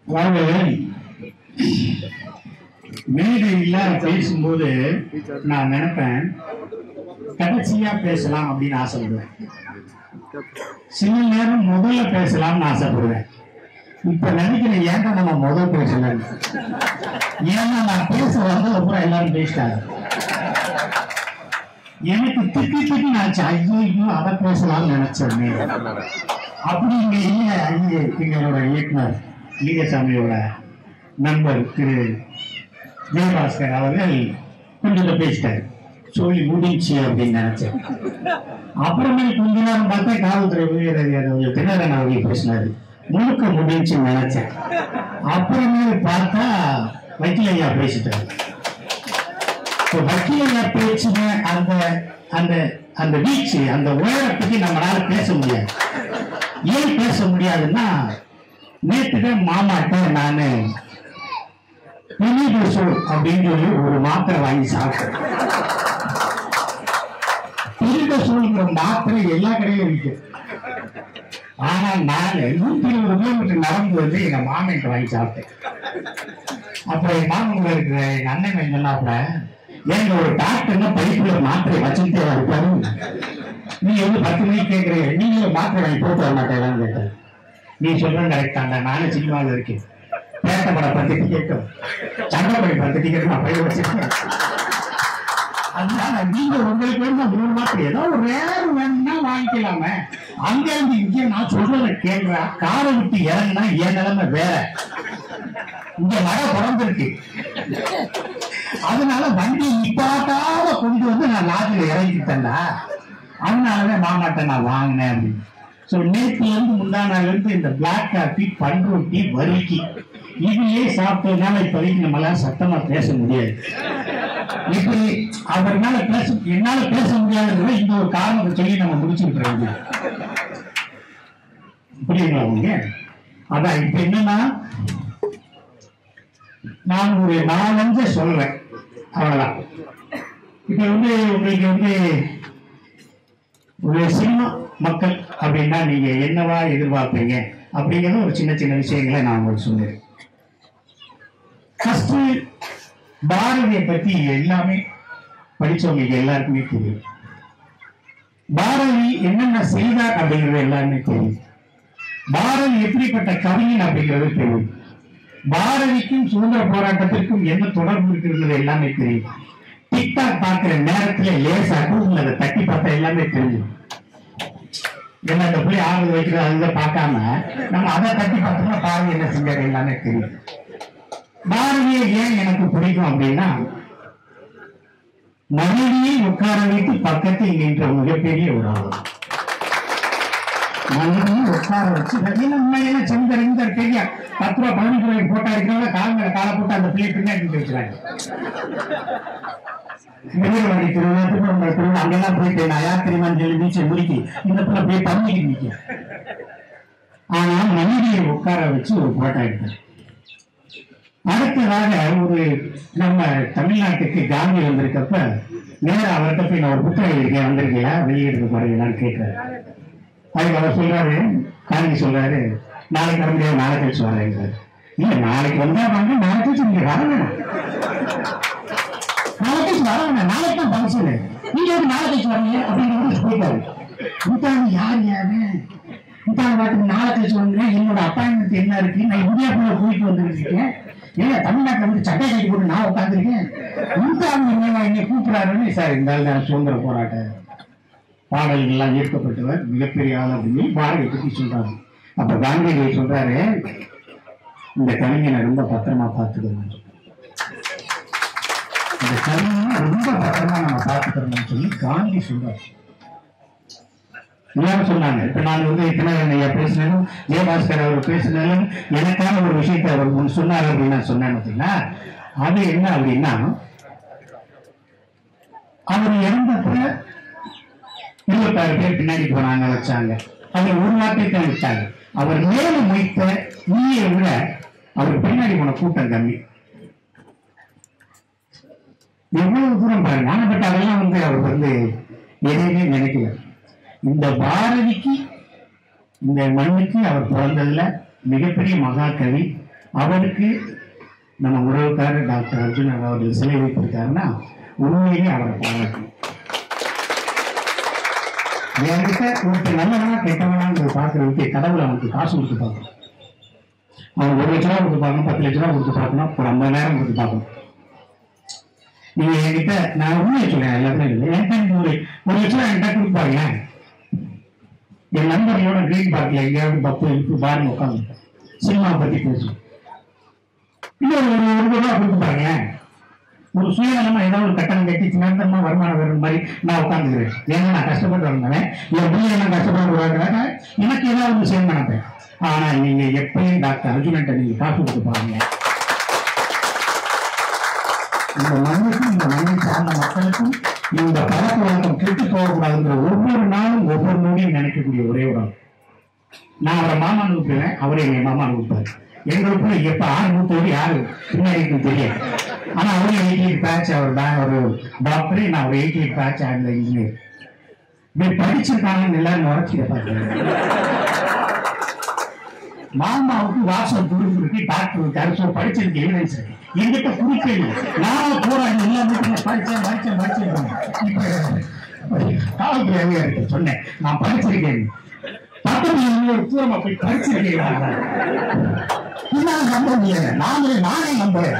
அதாவது மேடையில் பேசும்போது நான் நினைப்பேன் கடைசியா பேசலாம் அப்படின்னு ஆசைப்படுவேன் சில நேரம் முதல்ல பேசலாம்னு ஆசைப்படுவேன் இப்ப நினைக்கிறேன் ஏன்டா நம்ம முதல் பேசலன்னு ஏன்னா நான் பேச வந்து அப்புறம் எல்லாரும் பேசிட்டாங்க எனக்கு திட்டி திட்டி நான் ஐயோ ஐயோ அதை பேசலாம்னு நினைச்சேன் அப்படி இங்க இல்ல ஐயே எங்களோட இயக்குனர் லிங்கசாமியோட நண்பர் திரு ஜெயபாஸ்கர் அவர்கள் கொஞ்சம் பேசிட்டாரு சொல்லி முடிஞ்சு அப்படின்னு நினைச்சேன் அப்புறமே கொஞ்ச நேரம் பார்த்தா காவல்துறை உயர் அதிகாரி தினகரன் அவர்கள் பேசினாரு முழுக்க முடிஞ்சுன்னு நினைச்சேன் அப்புறமே பார்த்தா வக்கீல் ஐயா பேசிட்டாரு இப்போ வக்கீல் ஐயா பேச்சுன அந்த அந்த அந்த வீச்சு அந்த உயரத்துக்கு நம்மளால பேச முடியாது ஏன் பேச முடியாதுன்னா நேற்று மாமாட்ட நானு பிரிடோசோல் அப்படின்னு சொல்லி ஒரு மாத்திரை வாங்கி சாப்பிட்டேன் பிரிடோசோல்ங்கிற மாத்திரை எல்லா கடையிலும் இருக்கு ஆனா நான் நூத்தி இருபது கிலோமீட்டர் நடந்து வந்து எங்க மாமன்ட்ட வாங்கி சாப்பிட்டேன் அப்புறம் என் மாமன் இருக்கிற எங்க அண்ணன் சொன்னாப்புல ஏங்க ஒரு டாக்டர்னா படிப்புல மாத்திரை வச்சுட்டே இருப்பாரு நீங்க வந்து பத்து மணிக்கு கேட்கறீங்க நீங்க மாத்திரை வாங்கி போட்டு வர மாட்டேங்களான்னு கேட்டேன் நீ சொல்றது கரெக்ட் தாண்டா நானும் சினிமாவில் இருக்கேன் பேட்ட படம் பத்து டிக்கெட்டும் சங்கப்படி பத்து டிக்கெட்டும் நான் போய் வச்சிருக்கேன் அதனால நீங்க உங்களுக்கு வேணும் மூணு மாத்திரை ஏதோ ஒரு ரேர் வேணும்னா வாங்கிக்கலாமே அங்க இருந்து இங்க நான் சொல்றத கேட்கிறா காரை விட்டு இறங்குனா என் நிலைமை வேற இங்க மழை பிறந்திருக்கு அதனால வண்டி நிப்பாட்டாத கொண்டு வந்து நான் லாட்ஜில் இறங்கிட்டேன்டா அதனாலதான் மாமாட்ட நான் வாங்கினேன் அப்படின்னு ஸோ நேற்றுல இருந்து முந்தா நாள்ல இருந்து இந்த பிளாக் காஃபி பண்ருட்டி வரிக்கி இதையே சாப்பிட்டதுனால இப்போதைக்கு நம்மளால சத்தமா பேச முடியாது இப்படி அவர்னால பேச என்னால பேச முடியாதுங்கிற இந்த ஒரு காரணத்தை சொல்லி நம்ம முடிச்சுட்டு இருக்கோம் புரியுங்களா உங்க அதான் இப்ப என்னன்னா நான் ஒரு நாலஞ்ச சொல்றேன் அவ்வளவுதான் இப்ப வந்து உங்களுக்கு வந்து ஒரு சினிமா மக்கள் அப்படின்னா நீங்க என்னவா எதிர்பார்ப்பீங்க அப்படிங்கிற ஒரு சின்ன சின்ன விஷயங்களை நான் உங்களுக்கு சொல்லுறேன் ஃபர்ஸ்ட் பாரதியை பத்தி எல்லாமே படிச்சவங்களுக்கு எல்லாருக்குமே தெரியும் பாரதி என்னென்ன செய்தார் அப்படிங்கிறது எல்லாருமே தெரியும் பாரதி எப்படிப்பட்ட கவிஞன் அப்படிங்கிறது தெரியும் பாரதிக்கும் சுதந்திர போராட்டத்திற்கும் என்ன தொடர்பு இருக்கிறது எல்லாமே தெரியும் டிக்டாக் பார்க்கிற நேரத்துல லேசா கூகுள் அதை தட்டி பார்த்தா எல்லாமே தெரியும் என்ன இந்த புள்ளி ஆறுதல் வைக்கிறது அதுதான் பார்க்காம நம்ம அதை தட்டி பார்த்தோம்னா பாரதி என்ன செஞ்சாரு எல்லாமே தெரியும் பாரதியை ஏன் எனக்கு பிடிக்கும் அப்படின்னா மனைவியை உட்கார வைத்து பக்கத்தில் நின்ற மிகப்பெரிய ஒரு ஆள் மனைவியை உட்கார வச்சு என்ன உண்மையில செஞ்சர் இந்த பெரிய பத்து ரூபா பதினஞ்சு ரூபாய்க்கு போட்டா இருக்கிறவங்க கால் மேல காலை போட்டு அந்த பிள்ளை பின்னாடி நிக்க வச்சுறாங்க வீரவாடி திருவிழா திருவண்ணாமலை திருவிழா அங்கெல்லாம் போயிட்டு நான் யார் தெரியுமான்னு சொல்லி பீச்சை முடிக்கி இந்த பிள்ளை போய் பண்ணிக்கிட்டு நிற்கும் ஆனா மனைவியை உட்கார வச்சு ஒரு போட்டோ எடுத்தார் அடுத்ததாக ஒரு நம்ம தமிழ்நாட்டுக்கு காந்தி வந்திருக்கப்ப நேரா அவர்கிட்ட போய் நான் ஒரு புத்தகம் இருக்கேன் வந்திருக்கியா வெளியிடுறது போறீங்களான்னு கேட்கிறாரு அதுக்கு அவர் சொல்றாரு காந்தி சொல்றாரு நாளைக்கு வர முடியாது நாளை கழிச்சு வரேங்கிறாரு இல்ல நாளைக்கு வந்தா வாங்க நாளை கழிச்சு நீங்க வர வேணாம் நாளை கழிச்சு வர வேணாம் நாளைக்கு தான் ஃபங்க்ஷனு நீங்க எதுக்கு நாளை கழிச்சு வரீங்க அப்படின்னு போயிட்டாரு இந்தாங்க யார் யாரு இந்தாங்க பாட்டுக்கு நாளை கழிச்சு வந்தேன் என்னோட அப்பாயின்மெண்ட் என்ன இருக்கு நான் இந்தியாக்குள்ள போயிட்டு வந்துட்டு இருக்கேன் ஏங்க தமிழ்நாட்டுல வந்து சட்டை கட்டி போட்டு நான் உட்காந்துருக்கேன் இந்த ஆள் என்ன என்னை கூப்பிடாருன்னு சார் இந்த ஆள் தான் சுதந்திர போராட்ட பாடல்கள்லாம் ஈர்க்கப்பட்டவர் மிகப்பெரிய ஆள் அப்படின்னு பாரதியை பத்தி சொல்றாரு அப்ப காந்தியை சொல்றாரு இந்த கவிஞனை ரொம்ப பத்திரமா பார்த்துக்கணும் இந்த கவிஞனை ரொம்ப பத்திரமா நம்ம பார்த்துக்கணும்னு சொல்லி காந்தி சொல்றாரு எல்லாரும் சொன்னாங்க இப்ப நான் வந்து தினகரன் ஐயா பேசினாலும் ஜெயபாஸ்கர் அவர் பேசினாலும் எனக்கான ஒரு விஷயத்தை அவர் முன் சொன்னார் அப்படின்னு நான் சொன்னேன் பார்த்தீங்களா அது என்ன அப்படின்னா அவர் இறந்தப்ப இருபத்தாறு பேர் பின்னாடி போனாங்க வச்சாங்க அவர் ஒரு வார்த்தை தான் வச்சாங்க அவர் மேலும் வைத்த நீயை விட அவர் பின்னாடி போன கூட்டம் கம்மி எவ்வளவு தூரம் பாருங்க ஆனா பட் அதெல்லாம் வந்து அவர் வந்து எதையுமே நினைக்கல இந்த பாரதிக்கு இந்த மண்ணுக்கு அவர் பிறந்ததுல மிகப்பெரிய மகாகவி அவருக்கு நம்ம உறவுக்காரர் டாக்டர் அர்ஜுனன் அவர்கள் சிலை வைத்திருக்காருன்னா உண்மையிலே அவரை பாராட்டணும் என்கிட்ட ஒருத்தர் நல்லவனா கெட்டவனான்னு பார்க்கறதுக்கு கடவுளை அவனுக்கு காசு கொடுத்து பார்க்கணும் அவன் ஒரு லட்ச ரூபா கொடுத்து பார்க்கணும் பத்து லட்ச ரூபா கொடுத்து பார்க்கணும் ஒரு ஐம்பதாயிரம் கொடுத்து பார்க்கணும் நீங்க என்கிட்ட நான் உண்மையை சொல்றேன் எல்லாருமே இல்லை என்கிட்ட நீங்க ஒரு ஒரு லட்ச ரூபா என்கிட்ட கொடுப்பாங்க என் நண்பர்களோட கிரீன் பார்க்ல எங்கேயாவது பப்பு இருக்கு பாருங்க உட்காந்து சினிமா பத்தி பேசும் இன்னொரு ஒரு ஒரு ரூபா கொடுத்துப்பாங்க ஒரு சுயநலமா ஏதாவது ஒரு கட்டணம் கட்டி நிரந்தரமா வருமானம் வரும் மாதிரி நான் உட்காந்துக்கிறேன் ஏன்னா நான் கஷ்டப்பட்டு வந்தேன் என் பிள்ளை நான் கஷ்டப்பட்டு வருவாங்க எனக்கு ஏதாவது ஒன்று செய்ய நினைப்பேன் ஆனா நீங்க எப்பயும் டாக்டர் அர்ஜுனன்ட்ட நீங்க காசு கொடுத்து பாருங்க இந்த மண்ணுக்கும் இந்த மண்ணை சார்ந்த மக்களுக்கும் இந்த பழக்க வழக்கம் கெட்டு போகக்கூடாதுங்கிற ஒவ்வொரு நாளும் ஒவ்வொரு நொடியும் நினைக்கக்கூடிய ஒரே ஒரு ஆள் நான் அவரை மாமா அனுப்புவேன் அவரே என் மாமா அனுப்புவார் எங்களுக்குள்ள எப்ப ஆறு நூத்தோடு யாரு பின்னாடி இருக்குன்னு தெரியாது ஆனா அவரு எயிட்டி எயிட் பேட்ச் அவர் தான் ஒரு டாக்டர் நான் ஒரு எயிட்டி எயிட் பேட்ச் அந்த இன்ஜினியர் இப்படி படிச்சிருக்காங்கன்னு எல்லாரும் உடச்சிட பாக்குறேன் மாமாவுக்கு வாசல் துருந்துருக்கு டாக்டர் கருசோ படிச்சிருக்கு எவிடன்ஸ் எங்கிட்ட குறிப்பே இல்லை நான் போறேன் எல்லாமே படிச்சேன் படிச்சேன் படிச்சேன் காவல்துறை அதிகாரி சொன்னேன் நான் படிச்சிருக்கேன் பக்கத்துல ஒரு தூரமா போய் படிச்சிருக்கேன் என்னால நம்ப முடியல நாமளே நானே நம்புறேன்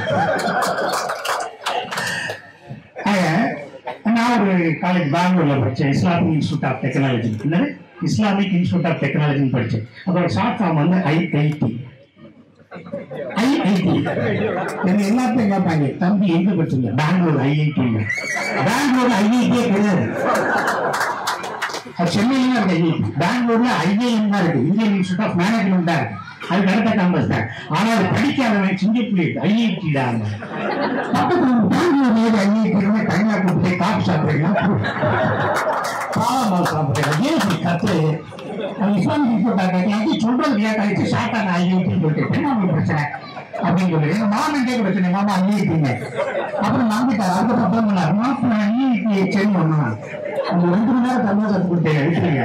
ஆக, நான் ஒரு காலேஜ் பெங்களூர்ல படிச்சேன் இஸ்லாமிக் இன்ஸ்டியூட் ஆஃப் டெக்னாலஜி என்னது இஸ்லாமிக் இன்ஸ்டியூட் ஆஃப் டெக்னாலஜின்னு படிச்சேன் அதோட ஷார்ட் ஃபார்ம் வந்து ஐஐடி ஐஐடி என்ன எல்லாத்தையும் கேட்பாங்க தம்பி எங்க படிச்சீங்க பெங்களூர் ஐஐடி பெங்களூர் ஐஐடியே கிடையாது அது சென்னையில இருக்கு ஐஐடி பெங்களூர்ல ஐஐஎம் தான் இருக்கு இந்தியன் இன்ஸ்டியூட் ஆஃப் மேனேஜ்மெண்ட் தான் இருக்கு அதுக்கு அடுத்த கேம்பஸ் தான் ஆனா அது படிக்காதவன் சிங்கப்பூர் ஐஐடி தான் பக்கத்துல பெங்களூர்ல ஏது ஐஐடி தனியா கூப்பிட்டு காஃபி சாப்பிடுறீங்களா பாவமா சாப்பிடுறீங்க ஏன் இப்படி கத்து அது இஸ்லாமிக் இன்ஸ்டியூட் கேட்கலாம் சொல்றது கேட்டாச்சு ஷார்ட்டா நான் ஐஐடி சொல்லிட்டு என்ன உங்களுக்கு பிரச்சனை அப்படின்னு சொல்லி எங்க மாமன் கேட்க பிரச்சனை மாமா ஐஐடிங்க அப்புறம் நம்பிட்டார் அதுக்கப்புறம் பண்ணார் மாப்பிள்ள ஐஐடி சென்னை ஒண்ணு அந்த ரெண்டு மணி நேரம் தமிழ் கத்து கொடுத்தேன் விட்டுருங்க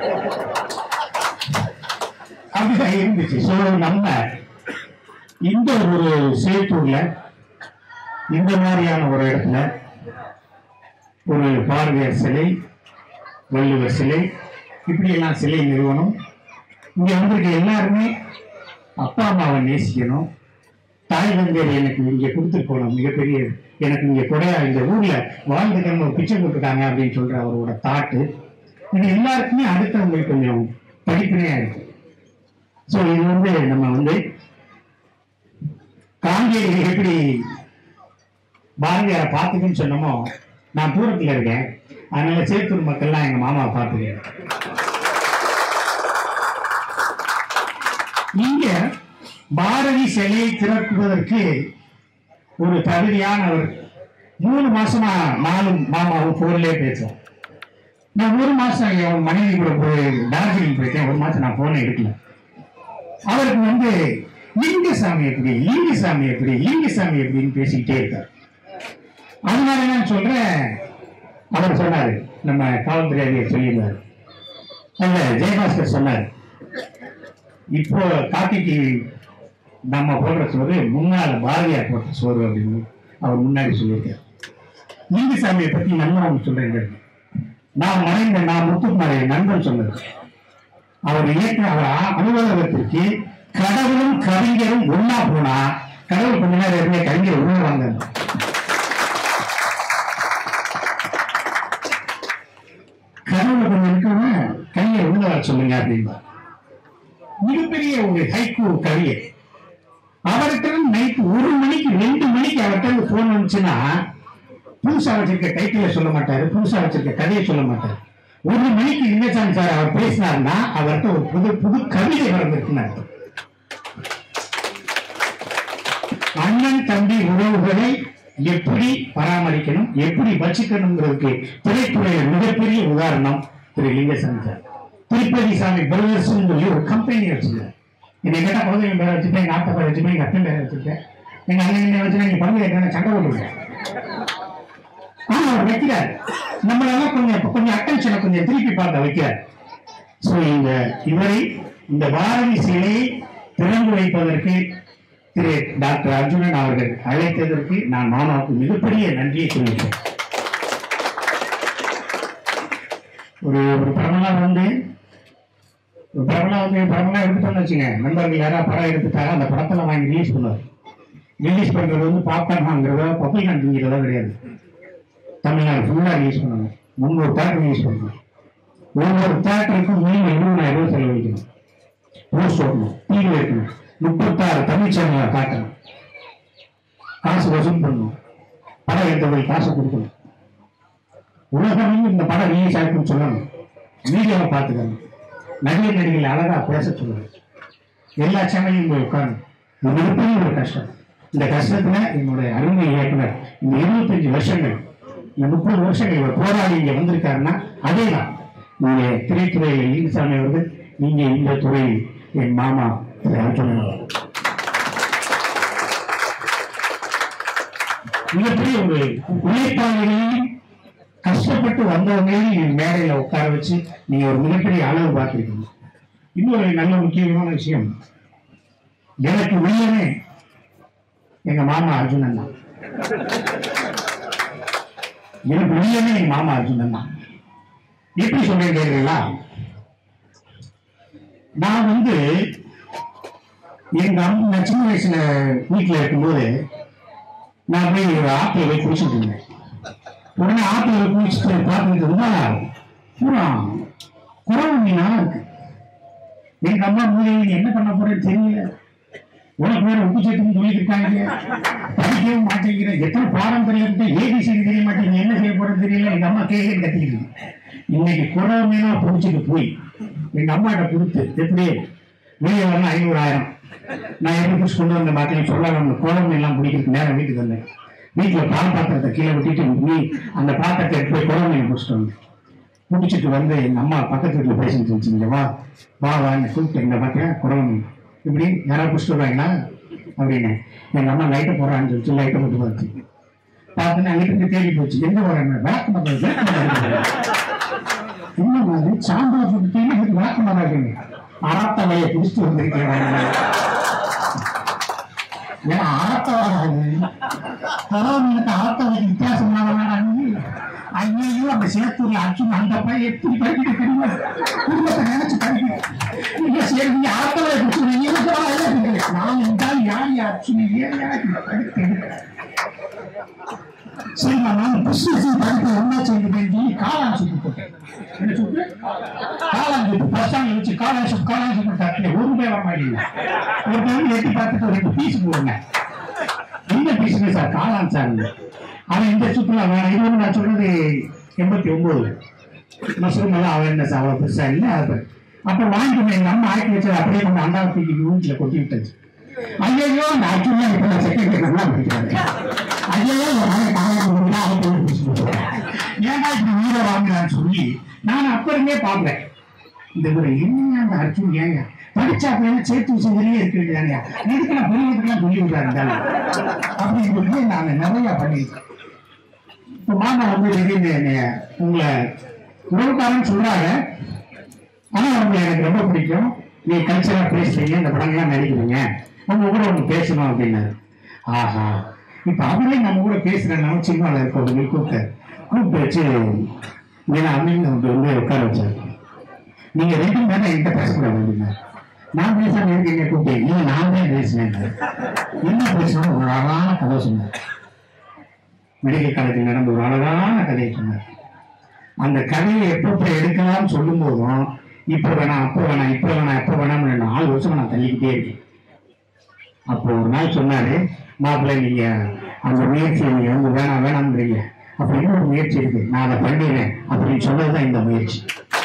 அப்படிதான் இருந்துச்சு ஸோ நம்ம இந்த ஒரு சேத்தூர்ல இந்த மாதிரியான ஒரு இடத்துல ஒரு பாரதியார் சிலை வள்ளுவர் சிலை இப்படி எல்லாம் சிலை நிறுவனம் இங்க வந்திருக்க எல்லாருமே அப்பா அம்மாவை நேசிக்கணும் தாய் தந்தையர் எனக்கு இங்க கொடுத்துட்டு போனோம் மிகப்பெரிய எனக்கு இங்க கொடையா இந்த ஊர்ல வாழ்ந்துக்கணும் ஒரு பிச்சை கொடுத்துட்டாங்க அப்படின்னு சொல்ற அவரோட தாட்டு இது எல்லாருக்குமே அடுத்தவங்களுக்கு கொஞ்சம் படிப்பினையா இருக்கு ஸோ இது வந்து நம்ம வந்து காங்கேயம் எப்படி பாரதியாரை பார்த்துக்குன்னு சொன்னோமோ நான் தூரத்துல இருக்கேன் அதனால சேத்தூர் மக்கள்லாம் எங்க மாமாவை பார்த்துக்கிறேன் இங்க பாரதி சிலையை திறக்குவதற்கு ஒரு தகுதியானவர் மூணு மாசமா நானும் மாமாவும் போன்லயே பேசுவோம் நான் ஒரு மாசம் என் மனைவி கூட போய் டார்ஜிலிங் போயிட்டேன் ஒரு மாசம் நான் போனை எடுக்கல அவருக்கு வந்து லிங்கசாமி எப்படி லிங்கசாமி எப்படி லிங்கசாமி எப்படின்னு பேசிக்கிட்டே இருக்கார் அதனால நான் சொல்றேன் அவர் சொன்னாரு நம்ம காவல்துறை அதிகாரி சொல்லியிருந்தாரு அல்ல ஜெயபாஸ்கர் சொன்னார் இப்போ காக்கி டிவி நம்ம போடுற சோறு முன்னால பாரதியார் போட்ட சோறு அப்படின்னு அவர் முன்னாடி சொல்லியிருக்காரு லிங்கசாமியை பத்தி நண்பன் ஒன்று சொல்றேன் நான் மறைந்த நான் முத்துக்குமாரை நண்பன் சொன்னது அவர் இயக்க அவர் அ- அலுவலகத்திற்கு கடவுளும் கவிஞரும் ஒன்னா போனா கடவுள் கொஞ்ச நேரம் இருந்தே கவிஞர் உருவாங்க கடவுளை கொஞ்சம் இருக்கவங்க கவிஞர் உள்ள வர சொல்லுங்க அப்படின்னா மிகப்பெரிய ஒரு ஹைக்கூ கவியர் அவர்கிட்ட நைட் ஒரு மணிக்கு ரெண்டு மணிக்கு அவர்கிட்ட போன் வந்துச்சுன்னா புதுசா வச்சிருக்க டைட்டில சொல்ல மாட்டாரு புதுசா வச்சிருக்க கதையை சொல்ல மாட்டாரு ஒரு மணிக்கு லிங்கசாமி சார் அவர் பேசினார்னா அவர்கிட்ட ஒரு புது புது கவிதை வளர்ந்துருக்குன்னு அர்த்தம் அண்ணன் தம்பி உறவுகளை எப்படி பராமரிக்கணும் எப்படி வச்சுக்கணுங்கிறதுக்கு திரைத்துறையில மிகப்பெரிய உதாரணம் திரு லிங்கசாமி சார் திருப்பதி சாமி பிரதர்ஸ் சொல்லி ஒரு கம்பெனி வச்சிருக்காரு என்னை கேட்டா குழந்தைங்க பேரை வச்சுப்பேன் எங்க ஆத்தா பேரை வச்சுப்பேன் எங்க அப்பன் பேரை வச்சிருக்கேன் எங்க அண்ணன் வச்சுனா நீங்க குழந்தை கேட்டா சண்டை போட்டுருக்கேன் ஆனா அவர் வைக்கிறார் நம்மளால கொஞ்சம் கொஞ்சம் அட்டென்ஷனை கொஞ்சம் திருப்பி பார்க்க வைக்கிறார் சோ இந்த இவரை இந்த பாரதி சிலையை திறந்து வைப்பதற்கு திரு டாக்டர் அர்ஜுனன் அவர்கள் அழைத்ததற்கு நான் மாமாவுக்கு மிகப்பெரிய நன்றியை தெரிவித்தேன் ஒரு ஒரு படமெல்லாம் வந்து ஒரு படமெல்லாம் வந்து படமெல்லாம் எடுத்துட்டோம்னு வச்சுங்க நண்பர்கள் யாராவது படம் எடுத்துட்டாங்க அந்த படத்தெல்லாம் வாங்கி ரிலீஸ் பண்ணுவார் ரிலீஸ் பண்றது வந்து பாப்கார்ன் வாங்குறதோ பப்ளிகான் திங்கிறதோ கிடையாது தமிழ்நாடு ஃபுல்லாக ரிலீஸ் பண்ணணும் முந்நூறு தேட்டர் ரிலீஸ் பண்ணணும் ஒவ்வொரு தேட்டருக்கும் மினிமம் இருபதாயிரம் ரூபாய் செலவழிக்கணும் போஸ்ட் ஓட்டணும் டிவி வைக்கணும் முப்பத்தாறு தமிழ் சேனலை காட்டணும் காசு வசூல் பண்ணணும் படம் எடுத்தவங்களுக்கு காசு கொடுக்கணும் உலகமும் இந்த படம் ரிலீஸ் ஆயிருக்குன்னு சொல்லணும் மீடியாவை பார்த்துக்கணும் நடிகை நடிகைகள் அழகா பேச சொல்லணும் எல்லா சேனலையும் போய் உட்காரணும் இது மிகப்பெரிய ஒரு கஷ்டம் இந்த கஷ்டத்துல என்னுடைய அருமை இயக்குனர் இந்த இருபத்தஞ்சு வருஷங்கள் இந்த முப்பது வருஷங்கள் இவர் போராடி இங்க வந்திருக்காருன்னா அதே தான் நீங்க திரைத்துறையில் ஈசாமி அவர்கள் நீங்க இந்த துறையில் என் மாமா திரு அர்ஜுனன் அவர்கள். மிகப்பெரிய ஒரு உழைப்பாளிகளையும் கஷ்டப்பட்டு வந்தவங்களையும் நீங்க மேடையில உட்கார வச்சு நீங்க ஒரு மிகப்பெரிய அளவு பார்த்திருக்கீங்க இன்னொரு நல்ல முக்கியமான விஷயம் எனக்கு உள்ளவே எங்க மாமா அர்ஜுனன் தான் எனக்கு உள்ளவே எங்க மாமா அர்ஜுனன் தான் எப்படி சொல்றேன் கேக்குறீங்களா நான் வந்து எங்க அம்மா நான் சின்ன வயசுல வீட்டுல இருக்கும்போது நான் போய் ஒரு ஆப்பிள் போய் குடிச்சிட்டு இருந்தேன் உடனே ஆப்பிள் போய் குடிச்சிட்டு பார்த்துட்டு இருந்தா பூரா குறவு மீனா இருக்கு எங்க அம்மா மூலிகை நீ என்ன பண்ண போறேன்னு தெரியல உனக்கு வேற உப்பு சட்டுன்னு சொல்லியிருக்காங்க படிக்கவே மாட்டேங்கிற எத்தனை பாடம் தெரியும் ஏபிசி தெரிய மாட்டேங்க என்ன செய்ய போறது தெரியல எங்க அம்மா கேட்க கத்திக்கிட்டு இன்னைக்கு குறவு மீனா பிடிச்சிட்டு போய் எங்க அம்மாட்ட கொடுத்து எப்படி வெளியே வரணும் ஐநூறு ஆயிரம் நான் எப்படி பிடிச்சி கொண்டு வந்த பாட்டிலையும் சொல்லாம குழம்பு எல்லாம் பிடிக்கிறதுக்கு நேரம் வீட்டுக்கு வந்தேன் வீட்டுல பால் பாத்திரத்தை கீழே விட்டுட்டு நீ அந்த பாத்திரத்தை எடுத்து போய் குழம்பு மீன் பிடிச்சிட்டு வந்தேன் பிடிச்சிட்டு வந்து எங்க அம்மா பக்கத்து வீட்டுல பேசிட்டு இருந்துச்சுங்க வா வா வா என்ன கூப்பிட்டு எங்க பாத்தியா குழம்பு மீன் இப்படி யாராவது பிடிச்சிட்டு வருவாங்களா அப்படின்னு எங்க அம்மா லைட்டை போடுறான்னு சொல்லிட்டு லைட்டை மட்டும் பார்த்து பார்த்துன்னு அங்கிட்டு இருந்து தேடி போச்சு எங்க போறாங்க விளக்கு மரம் விளக்கு மரம் என்ன மாதிரி சாம்பார் போட்டுட்டீங்கன்னா எனக்கு விளக்க மாட்டாங்க அறத்த வலையை குடிச்சிட்டு வந்திருக்கிறேன் ஏன்னா அறத்த வராது பரவாயில்ல அறத்த வலைக்கு வித்தியாசம் ஐயோ அந்த சேத்தூர்ல அர்ஜுன் அந்த பையன் எப்படி படிக்கிட்டு தெரியுமா குடும்பத்தை நினைச்சு படிக்கணும் நீங்க சரி நீங்க அறத்த வலை குடிச்சு நான் என்றால் யார் யார் அர்ஜுன் ஏன் யார் படித்து சரி நான் பிசினஸ் படிப்பு என்ன செய்கிறேன் சொல்லி காளான் சுட்டு போட்டேன் என்ன சுட்டு காளான் சுட்டு பசங்க வச்சு காளான் சுட்டு காளான் சுட்டு தட்டில ஒரு ரூபாய் வர மாட்டேங்குது ஒரு டைம் எட்டி பார்த்துட்டு ஒரு ரெண்டு பீஸ் போடுங்க இந்த பீஸ் சார் காளான் சார் அவன் இந்த சுற்றுலா வேணாம் இது வந்து நான் சொல்றது எண்பத்தி ஒன்பதுல மஷ்ரூம் எல்லாம் அவேர்னஸ் அவ்வளவு பெருசா இல்லை அது அப்ப வாங்கிட்டு எங்க அம்மா ஆக்கி வச்சது அப்படியே கொண்டு அண்டாவை தூக்கி வீட்டுல கொட்டி விட்டுச்சு ஐயோ அந்த அர்ஜுனா இப்ப நான் செகண்ட் நல்லா படிக்கிறாங்க ஐயோ ஒரு நாளைக்கு காலையில கொடுத்தா அவன் போய் பிடிச்சு போடுவான். ஏன்டா இப்படி உயிரை வாங்குறான்னு சொல்லி நான் அப்ப இருந்தே பார்ப்பேன் இந்த ஒரு என்ன அந்த அர்ஜுன் ஏங்க படிச்சா அப்படின்னா சேர்த்து விஷயத்திலேயே இருக்க வேண்டியதாங்க எதுக்கு நான் பெரியவர்களுக்கெல்லாம் சொல்லி விடுறாரு அப்படி சொல்லி நான் நிறைய பண்ணியிருக்கேன் இப்போ மாமா வந்து திடீர்னு என்னைய உங்களை உறவுக்காரன்னு சொல்றாங்க ஆனா அவங்க எனக்கு ரொம்ப பிடிக்கும் நீ கல்ச்சரா பேசுறீங்க இந்த படங்கள்லாம் நடிக்கிறீங்க உங்க கூட ஒன்று பேசணும் அப்படின்னாரு ஆஹா இப்ப அவரே நம்ம கூட பேசுறேன் சினிமாவில் இருக்கவங்க கூப்பிட்டு கூப்பிட்டு வச்சு இங்கே அண்ணன் வந்து வந்து உட்கார வச்சாரு நீங்க ரெண்டு பேரும் என்கிட்ட பேசக்கூடாது அப்படின்னா நான் பேசாம இருக்கு என்ன கூப்பிட்டு நீங்க நான் தான் பேசினேன் என்ன பேசணும் ஒரு அழகான கதை சொன்னார் மெடிக்கல் காலேஜில் நடந்த ஒரு அழகான கதையை சொன்னார் அந்த கதையை எப்பப்ப எடுக்கலாம்னு சொல்லும் போதும் இப்ப வேணாம் அப்ப வேணாம் இப்ப வேணாம் எப்ப வேணாம்னு நாலு வருஷம் நான் தள்ளிக்கிட்டே இருக்கேன் அப்போ ஒரு நாள் சொன்னாரு மாப்பிள்ளை நீங்க அந்த முயற்சியை நீங்க வந்து வேணாம் வேணாம்ன்றீங்க அப்ப இன்னொரு முயற்சி இருக்கு நான் அதை பண்ணிடுறேன் அப்படின்னு சொன்னதுதான் இந்த முயற்சி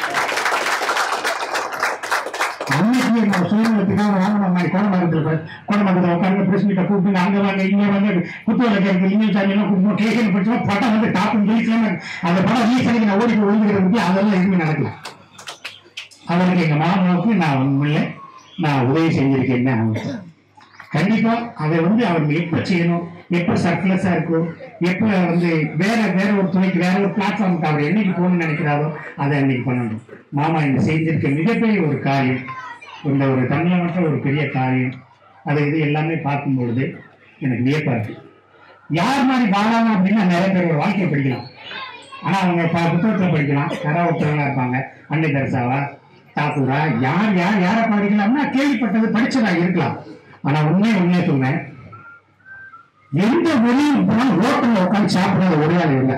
அன்னைக்கு நான் சூழ்நிலைக்காக வாங்கின மாதிரி கோடமங்கலத்தில் கோடமங்கலத்தில் உட்காந்து பிரஸ் மீட்டை கூப்பிட்டு அங்க வாங்க இங்க வந்து குத்து விளக்கு இன்னும் சாமி எல்லாம் கூப்பிட்டு கேட்கணும் படிச்சா படம் வந்து டாப்னு சொல்லி அந்த படம் ரிலீஸ் ஆகி நான் ஓடி போய் விழுந்துக்கிற பத்தி அதெல்லாம் எதுவுமே நடக்கல அவருக்கு எங்க மாமாவுக்கு நான் உண்மையில நான் உதவி செஞ்சிருக்கேன்னு அவருக்கு கண்டிப்பா அதை வந்து அவர் எப்ப செய்யணும் எப்ப சர்ப்ளஸா இருக்கும் எப்ப வந்து வேற வேற ஒரு துணைக்கு வேற ஒரு பிளாட்ஃபார்முக்கு அவர் என்னைக்கு போகணும்னு நினைக்கிறாரோ அதை அன்னைக்கு பண்ணணும் மாமா இந்த செஞ்சிருக்க மிகப்பெரிய ஒரு காரியம் இந்த ஒரு தமிழமற்ற ஒரு பெரிய காரியம் அது இது எல்லாமே பார்க்கும் பொழுது எனக்கு வியப்பா இருக்கு யார் மாதிரி வாழலாம் அப்படின்னா நிறைய பேர் ஒரு வாழ்க்கையை படிக்கலாம் ஆனா அவங்க ப- புத்தகத்துல படிக்கலாம் யாரா ஒருத்தவங்களா இருப்பாங்க அன்னை தெரசாவா தாக்கூரா யார் யார் யாரை படிக்கலாம்னா கேள்விப்பட்டது படிச்சதா இருக்கலாம் ஆனா உண்மையை உண்மையை சொன்னேன் எந்த வெளியும் போனாலும் ரோட்டில் உட்காந்து சாப்பிடாத ஒரே ஆள் இல்லை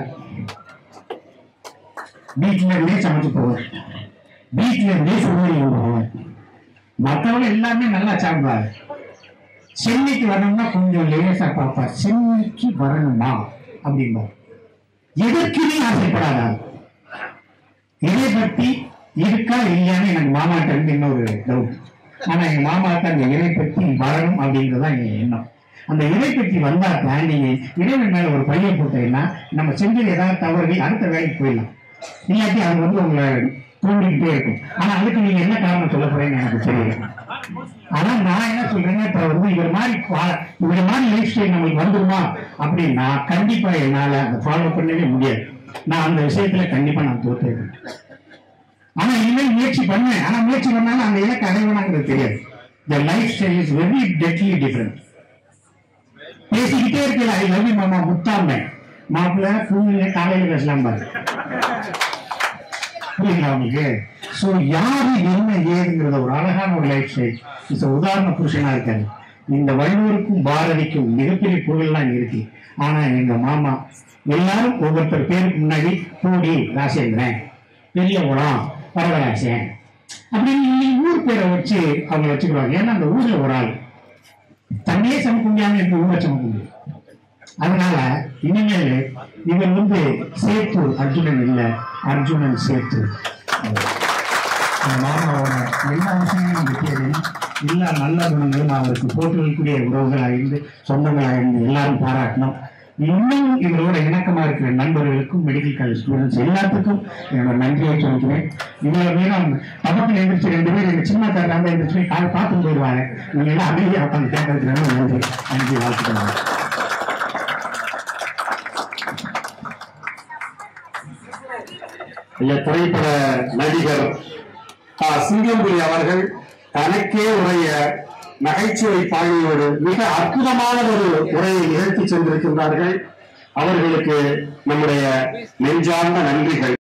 வீட்டுல இருந்தே சமைச்சு போவார் வீட்டுல இருந்தே சமையல் போவார் மற்றவங்க எல்லாமே நல்லா சாப்பிடுவாரு சென்னைக்கு வரணும்னா கொஞ்சம் லேசா பார்ப்பா சென்னைக்கு வரணுமா அப்படிம்பார் எதற்குமே ஆசைப்படாதார் இதை பற்றி இருக்கா இல்லையான்னு எனக்கு மாமாட்ட இருந்து இன்னொரு டவுட் ஆனா எங்க மாமாவுக்கு அந்த இறை பற்றி வரணும் அப்படிங்கிறது தான் என் எண்ணம் அந்த இறை பற்றி வந்தா தான் நீங்க இறைவன் மேல ஒரு பையன் போட்டீங்கன்னா நம்ம செஞ்சது ஏதாவது தவறு அடுத்த வேலைக்கு போயிடலாம் இல்லாட்டி அது வந்து உங்களை தூண்டிக்கிட்டே இருக்கும் ஆனா அதுக்கு நீங்க என்ன காரணம் சொல்ல போறீங்கன்னு எனக்கு தெரியல ஆனா நான் என்ன சொல்றேன்னா இப்ப வந்து இவர் மாதிரி பா- இவர் மாதிரி லைஃப் ஸ்டைல் நம்மளுக்கு வந்துருமா அப்படின்னா கண்டிப்பா என்னால அதை ஃபாலோ பண்ணவே முடியாது நான் அந்த விஷயத்துல கண்டிப்பா நான் தோற்றுருக்கேன் ஆனா இனிமேல் முயற்சி பண்ணேன் ஆனா முயற்சி பண்ணாலும் அந்த இலக்கு அடைவனாங்கிறது தெரியாது the life style is very deadly different பேசிக்கிட்டே இருக்கல ஐ லவ் யூ மாமா முத்தாம மாப்பிள்ள தூங்குங்க காலையில பேசலாம் பாரு புரியுங்களா உங்களுக்கு சோ யாரு என்ன ஏதுங்கிறத ஒரு அழகான ஒரு லைஃப் ஸ்டைல் இஸ் உதாரண புருஷனா இருக்காரு இந்த வள்ளுவருக்கும் பாரதிக்கும் மிகப்பெரிய புகழ்லாம் இருக்கு ஆனா எங்க மாமா எல்லாரும் ஒவ்வொருத்தர் பேருக்கு முன்னாடி கூடி ராசேந்திரன் பெரிய குளம் வரவராசன் அப்படின்னு நீ ஊர் பேரை வச்சு அவங்க வச்சுக்குவாங்க ஏன்னா அந்த ஊர்ல ஒரு ஆள் தன்னையே சமைக்க முடியாம எப்படி ஊரை சமைக்க முடியும் அதனால இனிமேல் இவர் வந்து சேத்து அர்ஜுனன் இல்ல அர்ஜுனன் சேத்து அந்த மாமாவோட எல்லா விஷயங்களும் வெற்றியடையும் எல்லா நல்ல குணங்களும் அவருக்கு போட்டுக்கூடிய உறவுகளாக இருந்து சொந்தங்களாக இருந்து எல்லாரும் பாராட்டணும் இன்னும் இவரோட இணக்கமா இருக்கிற நண்பர்களுக்கும் மெடிக்கல் காலேஜ் ஸ்டூடெண்ட்ஸ் எல்லாத்துக்கும் என்னோட நன்றியை சொல்லிக்கிறேன் இவ்வளவு நேரம் பக்கத்தில் எந்திரிச்சு ரெண்டு பேரும் எங்க சின்ன தாத்தா வந்து எந்திரிச்சு போய் கால் பார்த்து போயிடுவாங்க நீங்க எல்லாம் அமைதியா உட்காந்து கேட்கறதுக்கு ரொம்ப நன்றி நன்றி வாழ்த்துக்கள் இந்த திரைப்பட நடிகர் ஆ, சிங்கம்புலி அவர்கள் தனக்கே உடைய நகைச்சுவை பாணியோடு மிக அற்புதமான ஒரு உரையை நிகழ்த்தி சென்றிருக்கின்றார்கள் அவர்களுக்கு நம்முடைய நெஞ்சார்ந்த நன்றிகள்